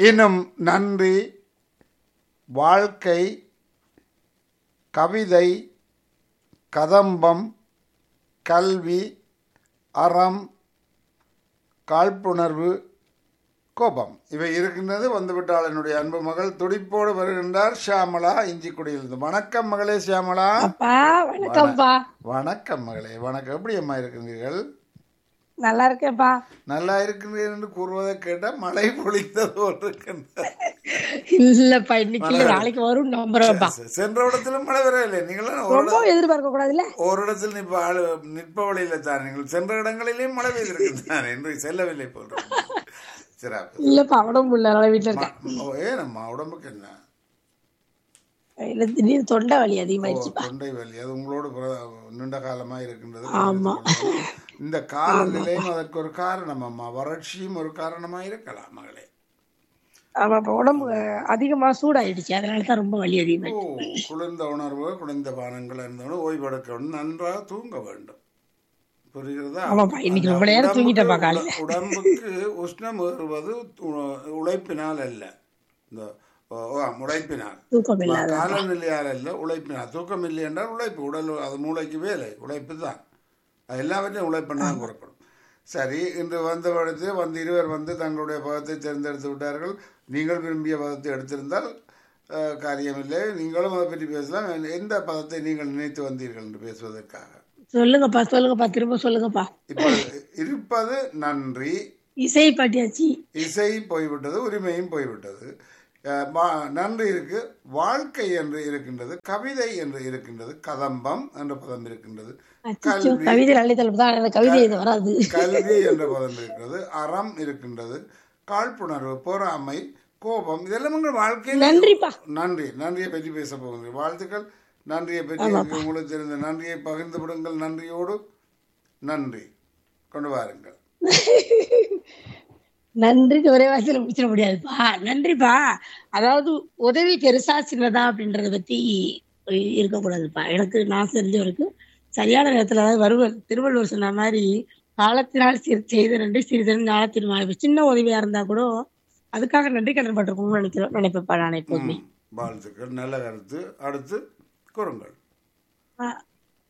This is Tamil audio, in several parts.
இன்னும் நன்றி வாழ்க்கை கவிதை கதம்பம் கல்வி அறம் காழ்ப்புணர்வு கோபம் இவை இருக்கின்றது வந்துவிட்டால் என்னுடைய அன்பு மகள் துடிப்போடு வருகின்றார் ஷியாமளா இஞ்சிக்குடியிலிருந்து வணக்கம் மகளே ஷியாமளா அப்பா வணக்கம்ப்பா வணக்கம் மகளே வணக்கம் எப்படி அம்மா இருக்கின்றீர்கள் நல்லா இருக்கேன்ப்பா நல்லா இருக்கின்றீர்கள் என்று கூறுவதை கேட்டால் மழை பொழிந்தது போல் இருக்கின்றது இல்லப்பா இன்னைக்கு இல்ல நாளைக்கு வரும் நம்புறேன்ப்பா சென்ற இடத்திலும் மழை வரவில்லை நீங்களும் ஒரு ரொம்ப எதிர்பார்க்க கூடாதுல்ல ஒரு இடத்தில் நிற்ப ஆளு நிற்ப வழியில தான் நீங்கள் சென்ற இடங்களிலேயும் மழை பெய்திருக்கின்றன என்று செல்லவில்லை போல் இருக்கு. சிறப்பு இல்லப்பா உடம்பு இல்ல அதனால வீட்டுல இருக்கேன் ம- ஓ, ஏனம்மா உடம்புக்கு என்ன இல்ல திடீர்னு தொண்டை வலி ஓ, அதிகமாயிடுச்சுப்பா தொண்டை வலி அது உங்களோடு பிற- நீண்ட காலமா இருக்கின்றது ஆமா. இந்த காலநிலையும் அதற்கு ஒரு காரணம் அம்மா வறட்சியும் ஒரு காரணமா இருக்கலாம் மகளே ஆமாப்பா உடம்பு அதிகமா சூடாயிடுச்சு அதனால தான் ரொம்ப வலி ஓ அதிகமாயிடுச்சு குளிர்ந்த உணர்வு குளிர்ந்த பானங்கள் இருந்தாலும் ஓய்வெடுக்க வேண்டும் நன்றாக தூங்க வேண்டும் புரிகிறதா ஆமாப்பா இன்னைக்கு ரொம்ப அந்த நேரம் உடம்புக்கு- தூங்கிட்டேன்ப்பா காலையில உட- உடம்புக்கு உஷ்ணம் ஏறுவது உ- உழைப்பினால் அல்ல இந்த ஓ, ஓ, உழைப்பினால் தூக்கம் இல்லாத காலநிலையால் அல்ல உழைப்பினால் தூக்கம் இல்லை என்றால் உழைப்பு உடல் அது மூளைக்கு வேலை உழைப்பு தான் அது எல்லாவற்றையும் உழைப்புன்னு தான் கூறப்படும் சரி இன்று வந்த இடத்தில் வந்து இருவர் வந்து தங்களுடைய பதத்தை தேர்ந்தெடுத்து விட்டார்கள் நீங்கள் விரும்பிய பதத்தை எடுத்திருந்தால் அஹ், காரியமில்லை நீங்களும் அதை பற்றி பேசலாம் எந்த பதத்தை நீங்கள் நினைத்து வந்தீர்கள் என்று பேசுவதற்காக சொல்லுங்கப்பா சொல்லுங்கப்பா திரும்ப சொல்லுங்கப்பா இப்போ இருப்பது நன்றி இசை பாட்டியாச்சு இசை போய்விட்டது உரிமையும் போய்விட்டது அஹ், வா- நன்றி இருக்கு வாழ்க்கை என்று இருக்கின்றது கவிதை என்று இருக்கின்றது கதம்பம் என்ற பதம் இருக்கின்றது அச்சோ கவிதை அள்ளித்தளப்பு தான் எனக்கு கவிதை இது வராது கல்வி என்ற பதம் இருக்கிறது அறம் இருக்கின்றது காழ்ப்புணர்வு பொறாமை கோபம் இதெல்லாம் உங்கள் வாழ்க்கையில் நன்றிப்பா நன்றி நன்றியை பற்றி பேச போகிறேன் வாழ்த்துக்கள் நன்றியை பற்றி எனக்கு உங்களுக்கு தெரிந்த நன்றியை பகிர்ந்து விடுங்கள் நன்றியோடு நன்றி கொண்டு வாருங்கள் நன்றிக்கு ஒரே வாசியில முடிச்சிட முடியாதுப்பா நன்றிப்பா அதாவது உதவி பெருசா சின்னதா அப்படின்றத பத்தி இருக்கக்கூடாதுப்பா எனக்கு நான் தெரிஞ்ச வரைக்கும் சரியான நேரத்துல அதாவது வருவல் திருவள்ளுவர் சொன்ன மாதிரி காலத்தினால் சிறு செய்த நன்றி சிறிதன் ஞானத்தின் வாழ்வு சின்ன உதவியா இருந்தா கூட அதுக்காக நன்றி கடன் பட்டிருக்கணும்னு நினைக்கிறோம் நினைப்பேப்பா நான் எப்போதுமே ம், வாழ்த்துக்கள் நல்ல கருத்து அடுத்து கூறுங்கள் ஆஹ்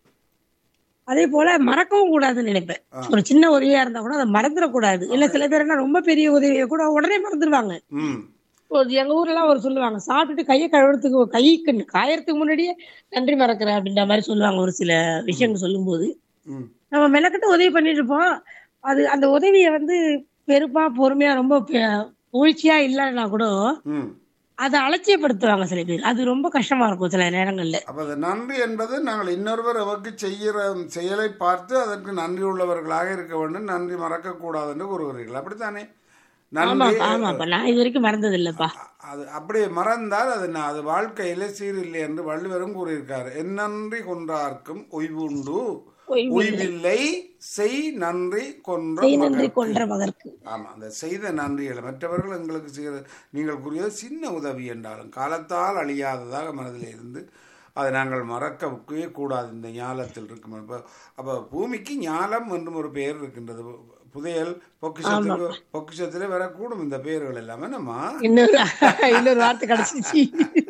அதே போல மறக்கவும் கூடாதுன்னு நினைப்பேன் ஒரு சின்ன உதவியா இருந்தா கூட அதை மறந்துடக்கூடாது இல்ல சில பேர் என்ன ரொம்ப பெரிய உதவியை கூட உடனே மறந்துடுவாங்க ம் ஒரு எங்க ஊர்ல எல்லாம் ஒரு சொல்லுவாங்க சாப்பிட்டுட்டு கையை கழுவுறதுக்கு கைக்கு காயறதுக்கு முன்னாடியே நன்றி மறக்கிறேன் அப்படின்ற மாதிரி சொல்லுவாங்க ஒரு சில விஷயங்கள் சொல்லும்போது ம் நம்ம மெனக்கிட்டு உதவி பண்ணிட்டு இருப்போம் அது அந்த உதவியை வந்து பெருப்பா பொறுமையா ரொம்ப பெ- புகழ்ச்சியா இல்லைன்னா கூட ம் அதை அலட்சியப்படுத்துவாங்க சில பேர் அது ரொம்ப கஷ்டமா இருக்கும் சில நேரங்கள்ல அப்ப அது நன்றி என்பது நாங்கள் இன்னொருவர் நமக்கு செய்கிற செயலை பார்த்து அதற்கு நன்றி உள்ளவர்களாக இருக்க வேண்டும் நன்றி மறக்க கூடாது என்று கூறுகிறீர்கள் அப்படித்தானே நன்றி ஆமாப்பா ஆமாப்பா நான் இது வரைக்கும் மறந்தது இல்லப்பா அது அப்படி மறந்தால் அது ந- அது வாழ்க்கையில சீரில்லை என்று வள்ளுவரும் கூறியிருக்காரு எந்நன்றி கொன்றார்க்கும் ஒய்வுண்டு ஓய்வு ஒய்வில்லை செய் நன்றி கொன்ற செய் நன்றி மகற்கு. கொன்ற மகற்கு ஆமா அந்த செய்த நன்றிகளை மற்றவர்கள் எங்களுக்கு செய்கிற நீங்கள் கூறியது சின்ன உதவி என்றாலும் காலத்தால் அழியாததாக மனதில் இருந்து அதை நாங்கள் மறக்கவே கூடாது இந்த ஞாலத்தில் இருக்கும் அப்போ அப்போ பூமிக்கு ஞாலம் என்றும் ஒரு பெயர் இருக்கின்றது புதையல் பொக்கிஷத்துக்கு பொக்கிஷத்திலே வரக்கூடும் இந்த பெயர்கள் எல்லாமே நம்ம இன்னொரு இன்னொரு வார்த்தை கிடைச்சிச்சு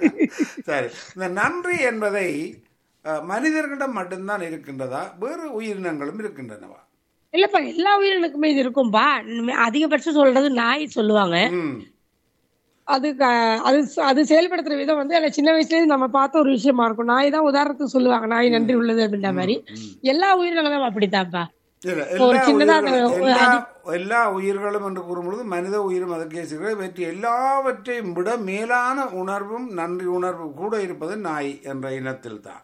சரி இந்த நன்றி என்பதை அஹ், மனிதர்களிடம் மட்டும்தான் இருக்கின்றதா வேறு உயிரினங்களும் இருக்கின்றனவா இல்லப்பா எல்லா உயிரினுக்குமே இது இருக்கும்பா இனிமே அதிகபட்சம் சொல்றது நாய் சொல்லுவாங்க ம் அது க- அது அது செயல்படுத்துற விதம் வந்து எனக்கு சின்ன வயசுல இருந்து நம்ம பார்த்த ஒரு விஷயமா இருக்கும் நாய் தான் உதாரணத்துக்கு சொல்லுவாங்க நாய் நன்றி உள்ளது அப்படின்ற மாதிரி எல்லா உயிரினங்களும் அப்படித்தான்ப்பா இல்ல, ஒரு எல்லா சின்னதா உயிர்களும் அந்த- எல்லா எல்லா உயிர்களும் என்று கூறும்பொழுது மனித உயிரும் அதற்கே இருக்கிறது இவற்றை எல்லாவற்றையும் விட மேலான உணர்வும் நன்றி உணர்வும் கூட இருப்பது நாய் என்ற இனத்தில் தான்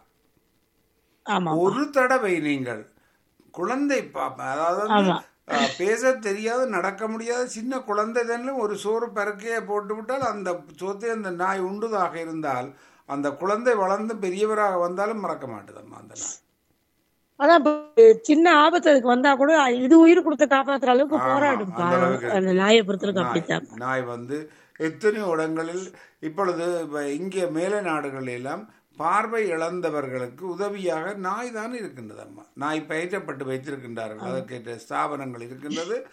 ஆமா ஒரு தடவை நீங்கள் குழந்தை பாப்ப அதாவது வந்து, ஆமா. அஹ், பேச தெரியாத நடக்க முடியாத சின்ன குழந்தை தானே ஒரு சோறு பருக்கையை போட்டு விட்டால் அந்த சோத்தை அந்த நாய் உண்டுதாக இருந்தால் அந்த குழந்தை வளர்ந்து பெரியவராக வந்தாலும் மறக்க மாட்டுதம்மா அந்த நாய் அதான் இப்ப சின்ன ஆபத்து அதுக்கு வந்தா கூட இது உயிர் கொடுத்த காப்பாத்துற அளவுக்கு ஆமா, போராடும்பா அந்த அளவுக்கு. அந்த நாயை பொறுத்தளவுக்கு நாய் அப்படித்தான் நாய் வந்து எத்தனையோ இடங்களில் இப்பொழுது இப்ப இங்கே மேலை நாடுகளில் எல்லாம் பார்வை இழந்தவர்களுக்கு உதவியாக நாய் தான் இருக்கின்றது அம்மா நாய் பயிற்றப்பட்டு வைத்திருக்கின்றார்கள் அதற்கேற்ற ஸ்தாபனங்கள் இருக்கின்றது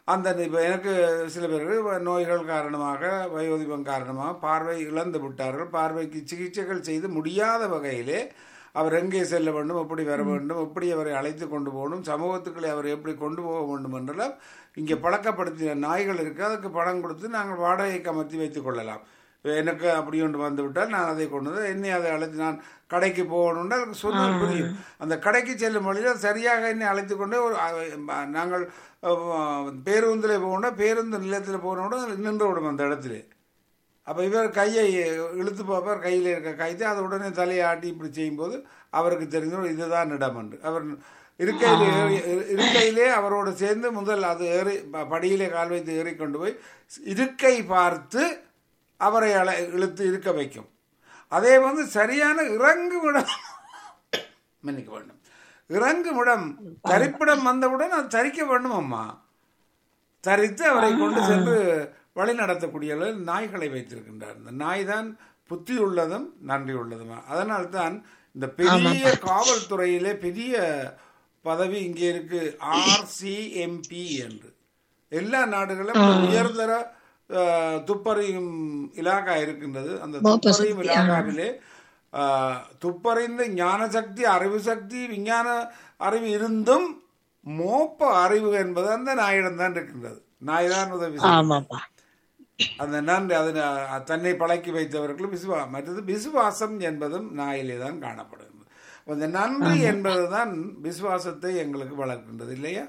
அந்த இப்போ எனக்கு சில பேர்கள் நோய்கள் காரணமாக வயோதிபம் காரணமாக பார்வை இழந்து விட்டார்கள் பார்வைக்கு சிகிச்சைகள் செய்து முடியாத வகையிலே அவர் எங்கே செல்ல வேண்டும் எப்படி வர வேண்டும் எப்படி அவரை அழைத்து கொண்டு போகணும் சமூகத்துக்களை அவர் எப்படி கொண்டு போக வேண்டும் என்றெல்லாம் இங்கே பழக்கப்படுத்திய நாய்கள் இருக்கு அதுக்கு பணம் கொடுத்து நாங்கள் வாடகைக்கு அமர்த்தி வைத்துக் கொள்ளலாம் இப்ப எனக்கு அப்படி ஒன்று வந்து விட்டால் நான் அதை கொண்டு வந்து என்னை அதை அழைத்து நான் கடைக்கு போகணும்னா அதுக்கு சொன்னால் புரியும் அந்த கடைக்கு செல்லும் வழியில் சரியாக என்னை அழைத்து கொண்டு ஒரு அஹ், நாங்கள் பேருந்தில் போகணும்னா பேருந்து நிலையத்தில் போகணும்னா நின்று விடும் அந்த இடத்துல அப்போ இவர் கையை இழுத்து பார்ப்பார் கையில் இருக்க கைத்து அதை உடனே தலையை ஆட்டி இப்படி செய்யும்போது அவருக்கு தெரிஞ்சிடும் இதுதான் இடம் என்று அவர் இருக்கையில் ஏறி இருக்கையிலே அவரோடு சேர்ந்து முதல் அது ஏறி ப- படியிலே கால் வைத்து ஏறி கொண்டு போய் இருக்கை பார்த்து அவரை அழ இழுத்து இருக்க வைக்கும் அதே வந்து சரியான இறங்குமிடம் மன்னிக்க வேண்டும் இறங்குமிடம் தரிப்பிடம் வந்தவுடன் அது தரிக்க வேண்டும் அம்மா தரித்து அவரை கொண்டு சென்று வழி நடத்தக்கூடிய அளவில் நாய்களை வைத்திருக்கின்றார் இந்த நாய் தான் புத்தி உள்ளதும் நன்றி உள்ளதும் அதனால்தான் இந்த பெரிய காவல்துறையிலே பெரிய பதவி இங்கே இருக்கு ஆர்சிஎம்பி என்று எல்லா நாடுகளும் உயர்தர அஹ், துப்பறியும் இலாகா இருக்கின்றது அந்த துப்பறியும் இலாகாவிலே அஹ், துப்பறிந்த ஞான சக்தி அறிவு சக்தி விஞ்ஞான அறிவு இருந்தும் மோப்ப அறிவு என்பது அந்த நாயிடம் தான் இருக்கின்றது நாய் தான் உதவி செய்யும். ஆமாப்பா அந்த நன்றி அது ந- தன்னை பழக்கி வைத்தவர்களும் விசுவா மற்றது விசுவாசம் என்பதும் நாயிலே தான் காணப்படுகிறது அந்த நன்றி என்பதுதான் விசுவாசத்தை எங்களுக்கு வளர்க்கின்றது இல்லையா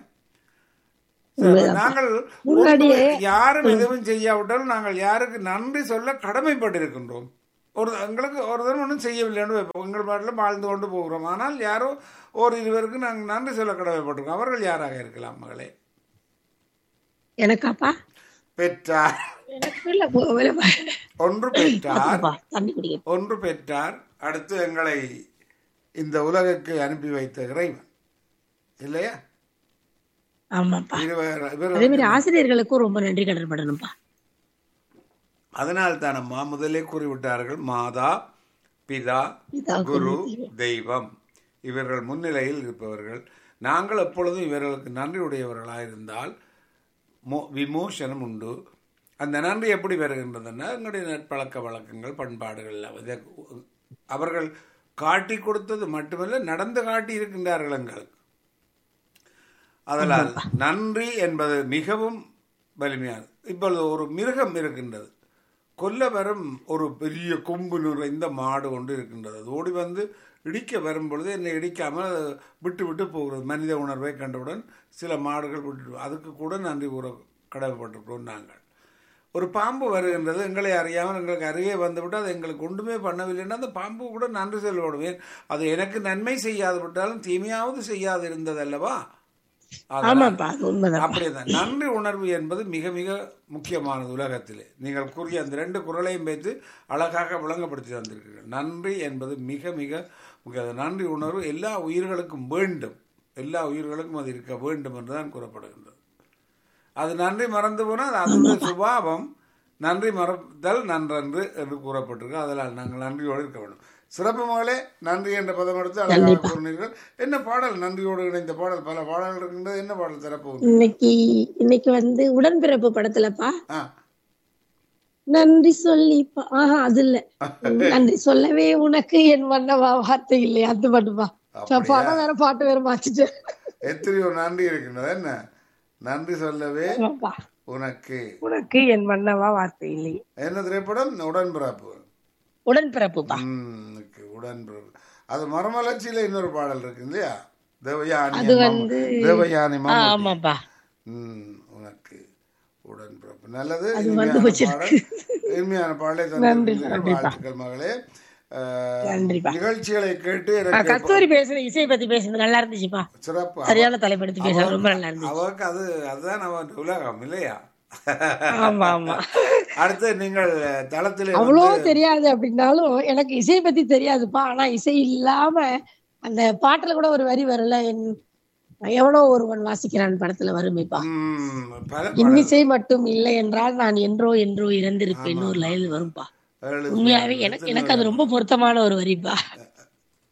சரி, நாங்கள் முன்னாடியே யாரும் எதுவும் செய்யாவிட்டாலும் நாங்கள் யாருக்கு நன்றி சொல்ல கடமைப்பட்டிருக்கின்றோம் ஒரு எங்களுக்கு ஒரு தரம் ஒன்றும் செய்யவில்லைன்னு வைப்போம். எங்கள் பாட்டில் வாழ்ந்து கொண்டு போகிறோம் ஆனால் யாரோ ஒரு இருவருக்கு நாங்கள் நன்றி சொல்ல கடமைப்பட்டிருக்கோம் அவர்கள் யாராக இருக்கலாம் மகளே எனக்காப்பா பெற்றார் எனக்கு இல்ல போ- வேலை பா- ஒன்று பெற்றார் அப்பா, தண்ணி குடிக்க ஒன்று பெற்றார் அடுத்து எங்களை இந்த உலகுக்கு அனுப்பி வைத்த இறைவன் இல்லையா ஆமாப்பா இருவர் இவர் அதே மாதிரி ஆசிரியர்களுக்கும் ரொம்ப நன்றி கடன் படணும்ப்பா அதனால் தானம்மா முதலே கூறிவிட்டார்கள் மாதா பிதா பிதா, குரு தெய்வம் இவர்கள் முன்னிலையில் இருப்பவர்கள் நாங்கள் எப்பொழுதும் இவர்களுக்கு நன்றியுடையவர்களாக இருந்தால் மோ விமோசனம் உண்டு அந்த நன்றி எப்படி வருகின்றதுன்னா எங்களுடைய நற்பழக்க வழக்கங்கள் பண்பாடுகள் எல்லாம் இதை அவர்கள் காட்டி கொடுத்தது மட்டுமல்ல நடந்து காட்டி இருக்கின்றார்கள் எங்களுக்கு அதனால் நன்றி என்பது மிகவும் வலிமையானது இப்பொழுது ஒரு மிருகம் இருக்கின்றது கொல்ல வரும் ஒரு பெரிய கொம்பு நிறைந்த மாடு ஒன்று இருக்கின்றது அது ஓடி வந்து இடிக்க வரும் பொழுது என்னை இடிக்காமல் அது விட்டு விட்டு போகிறது மனித உணர்வை கண்டவுடன் சில மாடுகள் விட்டு அதுக்கு கூட நன்றி கூற கடமைப்பட்டிருக்கிறோம் நாங்கள் ஒரு பாம்பு வருகின்றது எங்களை அறியாமல் எங்களுக்கு அருகே வந்துவிட்டு அது எங்களுக்கு ஒன்றுமே பண்ணவில்லைன்னா அந்த பாம்பு கூட நன்றி சொல்லுவேன் அது எனக்கு நன்மை செய்யாது விட்டாலும் தீமையாவது செய்யாது இருந்தது அல்லவா அதனால் ஆமாப்பா அது உண்மைதான் அப்படியேதான் நன்றி உணர்வு என்பது மிக மிக முக்கியமானது உலகத்திலே நீங்கள் கூறிய அந்த ரெண்டு குரலையும் வைத்து அழகாக விளங்கப்படுத்தி வந்திருக்கிறீர்கள் நன்றி என்பது மிக மிக முக்கிய அந்த நன்றி உணர்வு எல்லா உயிர்களுக்கும் வேண்டும் எல்லா உயிர்களுக்கும் அது இருக்க வேண்டும் என்றுதான் கூறப்படுகின்றது அது நன்றி மறந்து போனால் அது அதனுடைய சுபாவம் நன்றி மறத்தல் நன்றன்று என்று கூறப்பட்டிருக்கு அதனால் நாங்கள் நன்றியோடு இருக்க வேண்டும் சிறப்பு மகளே நன்றி என்ற பதம் எடுத்து அழகாக கூறினீர்கள் என்ன பாடல் நன்றியோடு இணைந்த பாடல் பல பாடல்கள் இருக்கின்றது என்ன பாடல் தரப்போகுது இன்னைக்கு இன்னைக்கு வந்து உடன்பிறப்பு படத்துலப்பா ஆ நன்றி சொல்லி ஆஹா அது இல்ல நன்றி சொல்லவே உனக்கு என் மன்னவா வார்த்தை இல்லை அது மட்டுப்பா நான் படம் வேற பாட்டு வேற மாத்திட்டேன் எத்தனையோ நன்றி இருக்கின்றது என்ன நன்றி சொல்லவே ஆமாப்பா. உனக்கு உனக்கு என் மன்னவா வார்த்தை இல்லை என்ன திரைப்படம் உடன்பிறப்பு உடன்பிறப்புப்பா ம், உனக்கு உடன்பிறப்பு அது மரமலர்ச்சியில இன்னொரு பாடல் இருக்கு இல்லையா தேவயானி அது அம்மா- வந்து தேவயானி ஆ, மாமா ஆமாப்பா ம், உனக்கு உடன்பிறப்பு நல்லது அது இனிமையான வந்து வச்சிருக்கு. பாடல் இனிமையான பாடலை தந்திருக்கிறீர்கள் வாழ்த்துக்கள் மகளே அஹ், நன்றிப்பா. நிகழ்ச்சிகளை கேட்டு ஆ, எனக்கு கஸ்தூரி பேசுறது இசை பத்தி பேசுறது நல்லா இருந்துச்சுப்பா சிறப்பு சரியான தலைப்படுத்தி பேசுறது ரொம்ப நல்லா இருந்துச்சு அவருக்கு அது அதுதான் அவன் உலகம் இல்லையா ஆமா ஆமா அடுத்து நீங்கள் தளத்திலே அவ்வளோ தெரியாது அப்படின்னாலும் எனக்கு இசை பத்தி தெரியாதுப்பா ஆனா இசை இல்லாம அந்த பாட்டுல கூட ஒரு வரி வரல என் எவனோ ஒருவன் வாசிக்கிறான் படத்துல வருமேப்பா ம், பல இன்னிசை மட்டும் இல்லை என்றால் நான் என்றோ என்றோ இறந்திருப்பேன் ஒரு லைன் வரும்பா எழுது. உண்மையாவே எனக்கு எனக்கு அது ரொம்ப பொருத்தமான ஒரு வரிப்பா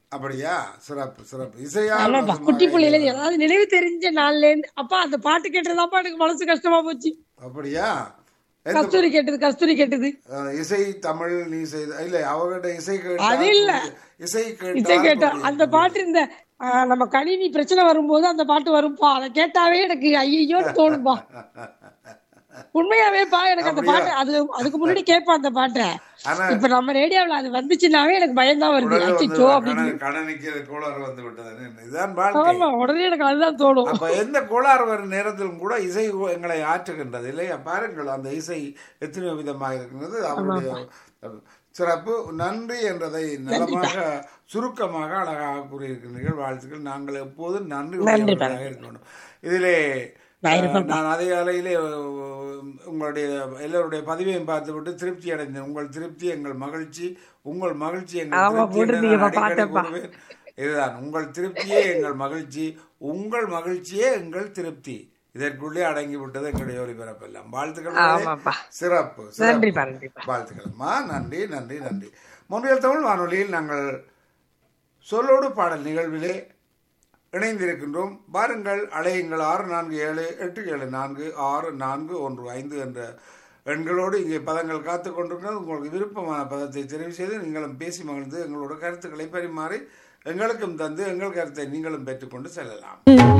அப்படியா சிறப்பு சிறப்பு இசையால் ஆமாப்பா வசமாக குட்டி பிள்ளையில இல்லை. ஏதாவது நினைவு தெரிஞ்ச நாள்ல இருந்து அப்பா அந்த பாட்டு கேட்டதாப்பா எனக்கு மனசு கஷ்டமா போச்சு அப்படியா எந்த கஸ்தூரி கேட்டது கஸ்தூரி கேட்டது அஹ், இசை தமிழ் நீ செய்த இல்ல அவர்கிட்ட இசை அது கேட்டால் இல்ல. புரியும். இசை இசை கேட்டா கேட்டால் அந்த பாட்டு இந்த ஆ, நம்ம கணினி பிரச்சனை வரும்போது அந்த பாட்டு வரும்பா அதை கேட்டாவே எனக்கு ஐயோன்னு தோணும்பா உண்மையாவேப்பா எனக்கு அந்த பாட்டு அது அதுக்கு முன்னாடி கேட்பேன் அந்த பாட்டை ஆனா இப்ப நம்ம ரேடியோவில் அது வந்துச்சுன்னாவே எனக்கு பயம்தான் வருது உடனே வந்து அச்சோ அப்படின்னு கண- கணனிக்கு கோளாறு வந்து விட்டது இதுதான் வாழ்க்கை ஆமா உடனே எனக்கு அதுதான் தோணும் அப்ப எந்த கோளாறு வரும் நேரத்திலும் கூட இசை எங்களை ஆற்றுகின்றது இல்லையா பாருங்கள் அந்த இசை எத்தனை விதமாக இருக்கின்றது அவருடைய சிறப்பு நன்றி என்றதை நலமாக சுருக்கமாக அழகாக கூறியிருக்கின்றீர்கள் வாழ்த்துக்கள் நாங்கள் எப்போதும் நன்றி உடையவர்களாக இருக்கணும் இதிலே நான் அஹ், நான் அதிகாலையிலே அஹ், உங்களுடைய எல்லோருடைய பதிவையும் பார்த்துவிட்டு திருப்தி அடைந்தேன் உங்கள் திருப்தி எங்கள் மகிழ்ச்சி உங்கள் மகிழ்ச்சி எங்கள் ஆமா, திருப்தி என்று நான் போட்டிருந்தீங்கப்பா, அடிக்கடி பார்த்தேன்ப்பா. கூறுவேன். இதுதான் உங்கள் திருப்தியே எங்கள் மகிழ்ச்சி உங்கள் மகிழ்ச்சியே எங்கள் திருப்தி இதற்குள்ளே அடங்கி விட்டது எங்களுடைய ஒலிபரப்பெல்லாம் வாழ்த்துக்கள் ஆமாப்பா. சிறப்பு நன்றிப்பா, சிறப்பு. நன்றிப்பா. வாழ்த்துக்கள்மா நன்றி நன்றி நன்றி முன்றியல் தமிழ் வானொலியில் நாங்கள் சொல்லோடு பாடல் நிகழ்விலே இணைந்திருக்கின்றோம் பாருங்கள் அலையுங்கள் ஆறு நான்கு ஏழு எட்டு ஏழு நான்கு ஆறு நான்கு ஒன்று ஐந்து என்ற எண்களோடு இங்கே பதங்கள் காத்து கொண்டிருக்கிறது உங்களுக்கு விருப்பமான பதத்தை தெரிவு செய்து நீங்களும் பேசி மகிழ்ந்து எங்களோட கருத்துக்களை பரிமாறி எங்களுக்கும் தந்து எங்கள் கருத்தை நீங்களும் பெற்றுக்கொண்டு செல்லலாம்